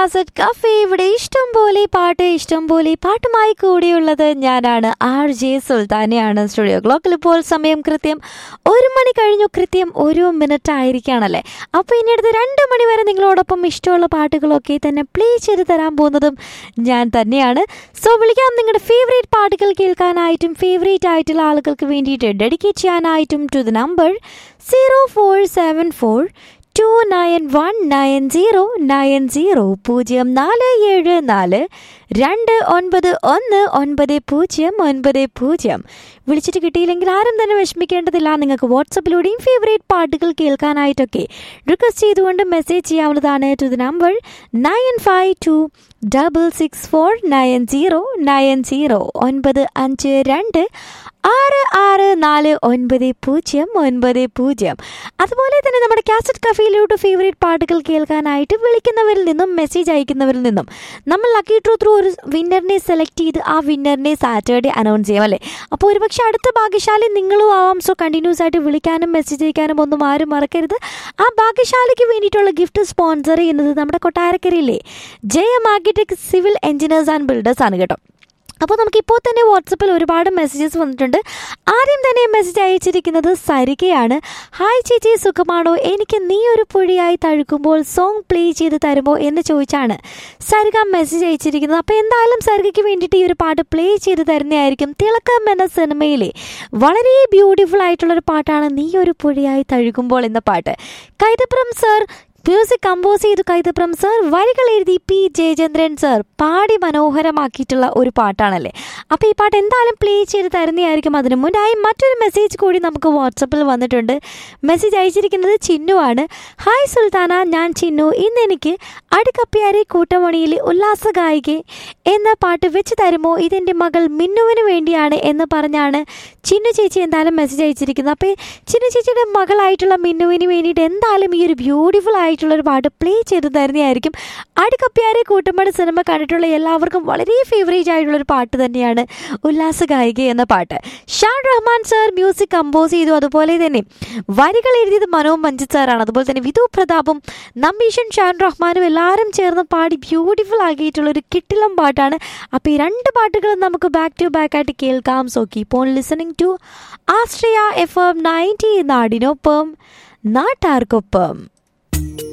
cassette cafe ഇവിടെ ഇഷ്ടം പോലെ പാട്ട് ഇഷ്ടം പോലെ പാട്ടുമായി കൂടിയുള്ളത് ഞാനാണ് ആർ ജെ സുൽത്താനയാണ് സ്റ്റുഡിയോ ക്ലോക്കിൽ ഇപ്പോൾ സമയം കൃത്യം ഒരു മണി കഴിഞ്ഞു കൃത്യം ഒരു മിനിറ്റ് ആയിരിക്കുകയാണല്ലേ അപ്പോൾ ഇനി അടുത്ത് രണ്ട് മണി വരെ നിങ്ങളോടൊപ്പം ഇഷ്ടമുള്ള പാട്ടുകളൊക്കെ തന്നെ പ്ലേ ചെയ്ത് തരാൻ പോകുന്നതും ഞാൻ തന്നെയാണ് സോ വിളിക്കാം നിങ്ങളുടെ ഫേവറേറ്റ് പാട്ടുകൾ കേൾക്കാനായിട്ടും ഫേവറേറ്റ് ആയിട്ടുള്ള ആളുകൾക്ക് വേണ്ടിയിട്ട് ഡെഡിക്കേറ്റ് ചെയ്യാനായിട്ടും to the number zero four seven four two nine one nine zero nine zero പൂജ്യം നാല് ഏഴ് നാല് രണ്ട് ഒൻപത് ഒന്ന് ഒൻപത് പൂജ്യം ഒൻപത് പൂജ്യം വിളിച്ചിട്ട് കിട്ടിയില്ലെങ്കിൽ ആരും തന്നെ വിഷമിക്കേണ്ടതില്ല നിങ്ങൾക്ക് വാട്സപ്പിലൂടെയും ഫേവറേറ്റ് പാട്ടുകൾ കേൾക്കാനായിട്ടൊക്കെ റിക്വസ്റ്റ് ചെയ്തുകൊണ്ട് മെസ്സേജ് ചെയ്യാവുന്നതാണ് to the number nine five two double six four nine zero nine zero ഒൻപത് അഞ്ച് രണ്ട് ആറ് ആറ് നാല് ഒൻപത് പൂജ്യം ഒൻപത് പൂജ്യം അതുപോലെ തന്നെ നമ്മുടെ കാസറ്റ് കഫയിലോട്ട് ഫേവറേറ്റ് പാട്ടുകൾ കേൾക്കാനായിട്ട് വിളിക്കുന്നവരിൽ നിന്നും മെസ്സേജ് അയക്കുന്നവരിൽ നിന്നും നമ്മൾ ലക്കി ഡ്രോ ത്രൂ ഒരു വിന്നറിനെ സെലക്ട് ചെയ്ത് ആ വിന്നറിനെ സാറ്റർഡേ അനൗൺസ് ചെയ്യാം അല്ലേ അപ്പോൾ ഒരുപക്ഷെ അടുത്ത ഭാഗ്യശാലി നിങ്ങളും ആവാം സോ കണ്ടിന്യൂസ് ആയിട്ട് വിളിക്കാനും മെസ്സേജ് അയക്കാനും ഒന്നും ആരും മറക്കരുത് ആ ഭാഗ്യശാലിക്ക് വേണ്ടിയിട്ടുള്ള ഗിഫ്റ്റ് സ്പോൺസർ ചെയ്യുന്നത് നമ്മുടെ കൊട്ടാരക്കരയിലെ Jayam architect civil engineers and builders ആണ് കേട്ടോ അപ്പോൾ നമുക്ക് ഇപ്പോൾ തന്നെ വാട്സപ്പിൽ ഒരുപാട് മെസ്സേജസ് വന്നിട്ടുണ്ട് ആദ്യം തന്നെ മെസ്സേജ് അയച്ചിരിക്കുന്നത് സരികയാണ് ഹായ് ചേച്ചി സുഖമാണോ എനിക്ക് നീ ഒരു പുഴയായി തഴുകുമ്പോൾ സോങ് പ്ലേ ചെയ്ത് തരുമോ എന്ന് ചോദിച്ചാണ് സരിക മെസ്സേജ് അയച്ചിരിക്കുന്നത് അപ്പോൾ എന്തായാലും സരികയ്ക്ക് വേണ്ടിയിട്ട് ഈ ഒരു പാട്ട് പ്ലേ ചെയ്ത് തരുന്നതായിരിക്കും തിളക്കം എന്ന സിനിമയിലെ വളരെ ബ്യൂട്ടിഫുൾ ആയിട്ടുള്ളൊരു പാട്ടാണ് നീ ഒരു പുഴയായി തഴുകുമ്പോൾ എന്ന പാട്ട് കൈതപ്പുറം സർ മ്യൂസിക് കമ്പോസ് ചെയ്തു കൈതപ്രം സർ വരികൾ എഴുതി പി ജയചന്ദ്രൻ സർ പാടി മനോഹരമാക്കിയിട്ടുള്ള ഒരു പാട്ടാണല്ലേ അപ്പോൾ ഈ പാട്ട് എന്തായാലും പ്ലേ ചെയ്ത് തരുന്നതായിരിക്കും അതിന് മുന്നായി മറ്റൊരു മെസ്സേജ് കൂടി നമുക്ക് വാട്സപ്പിൽ വന്നിട്ടുണ്ട് മെസ്സേജ് അയച്ചിരിക്കുന്നത് ചിന്നുവാണ് ഹായ് സുൽത്താന ഞാൻ ചിന്നു ഇന്ന് എനിക്ക് അടുക്കപ്പിയാരെ കൂട്ടമണിയിലെ ഉല്ലാസ ഗായിക എന്ന പാട്ട് വെച്ച് തരുമോ ഇതെൻ്റെ മകൾ മിന്നുവിന് വേണ്ടിയാണ് എന്ന് പറഞ്ഞാണ് ചിന്നു ചേച്ചി എന്തായാലും മെസ്സേജ് അയച്ചിരിക്കുന്നത് അപ്പോൾ ചിന്നു ചേച്ചിയുടെ മകളായിട്ടുള്ള മിന്നുവിന് വേണ്ടിയിട്ട് എന്തായാലും ഈ ഒരു ബ്യൂട്ടിഫുൾ ആയിട്ടുള്ള ഒരു പാട്ട് പ്ലേ ചെയ്ത് തരുന്നതായിരിക്കും അടുക്കപ്പിയാരെ കൂട്ടമണി സിനിമ കണ്ടിട്ടുള്ള എല്ലാവർക്കും വളരെ ഫേവറേറ്റ് ആയിട്ടുള്ള ഒരു പാട്ട് തന്നെയാണ് ഉല്ലാസ ഗായിക എന്ന പാട്ട് Shaan Rahman sir music compose ചെയ്തു അതുപോലെ തന്നെ വരികൾ എഴുതിയത് മനോ മഞ്ജിത് സാറാണ് അതുപോലെ തന്നെ വിധു പ്രതാപും നമ്പീഷൻ ഷാൻ റഹ്മാനും എല്ലാവരും ചേർന്ന് പാടി ബ്യൂട്ടിഫുൾ ആക്കിയിട്ടുള്ള ഒരു കിട്ടിലം പാട്ടാണ് അപ്പോൾ ഈ രണ്ട് പാട്ടുകളും നമുക്ക് ബാക്ക് ടു ബാക്ക് ആയിട്ട് കേൾക്കാം so keep on listening to Astria F M ninety നാടിനൊപ്പം നാട്ടാർക്കൊപ്പം